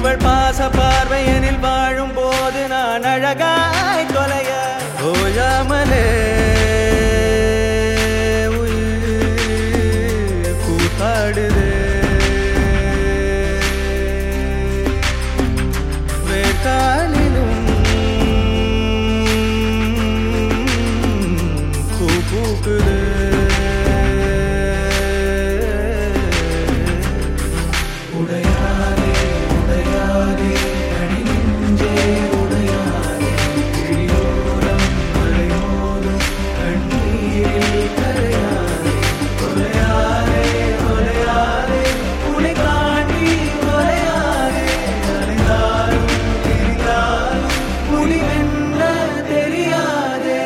இவள் பாச பார்வையனில் வாழும் போது நான் அழகாய் தொலைய ஓயாமலே உயிர் கூத்தாடுதே வேட்டாளிலும் பூ பூக்குது உடையாதே உடையாதே அடி நெஞ்சே உடையாதே கிழியோரம் மலையோரம் கண்ணீரில் கரையாதே கொலையாதே கொலையாதே உனை காட்டி கொலையாதே அலைந்தாலும் தெரிந்தாலும் முடிவென்ன தெரியாதே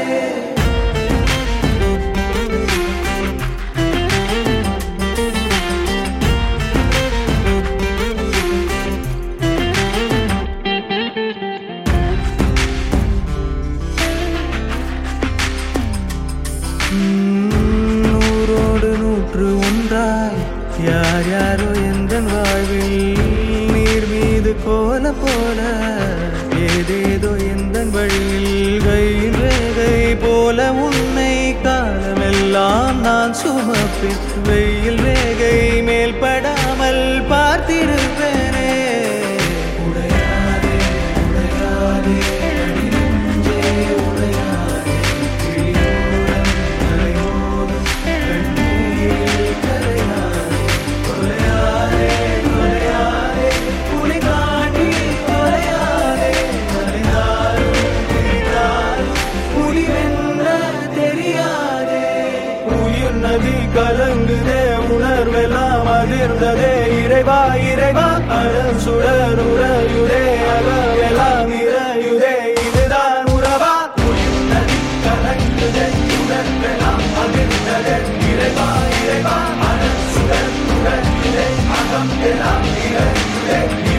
நூறோடு நூற்று ஒன்றாய் யார் யாரோ எந்த வாழ்வில் நீர் மீது கோல போல ஏதேதோ எந்த வழியில் கையில் ரேகை போல உன்னை காலமெல்லாம் நான் சுமப்பேன் வெயில் ரேகை மேல் படாமல் பார்த்திருப்பேனே உடையாதே உடையாதே அடி நெஞ்சே உடையாதே கிழியோரம் மலையோரம் கண்ணீரில் கரையாதே கொலையாதே கொலையாதே உனை காட்டி கொலையாதே அலைந்தாலும் தெரிந்தாலும் முடிவென்ன தெரியாதே உயிர் நதி கலங்குதே உணர்வெல்லாம் அதிர்ந்ததே இறைவா இறைவா அழல் சுடர் உறையுதே அகவெல்லாம் இறையுதே இதுதான் உறவா உயிர் நதி கலங்குதே உணர்வெல்லாம் அதிர்ந்ததே இறைவா இறைவா அழல் சுடர் உறையுதே அகம் எல்லாம் இறையுதே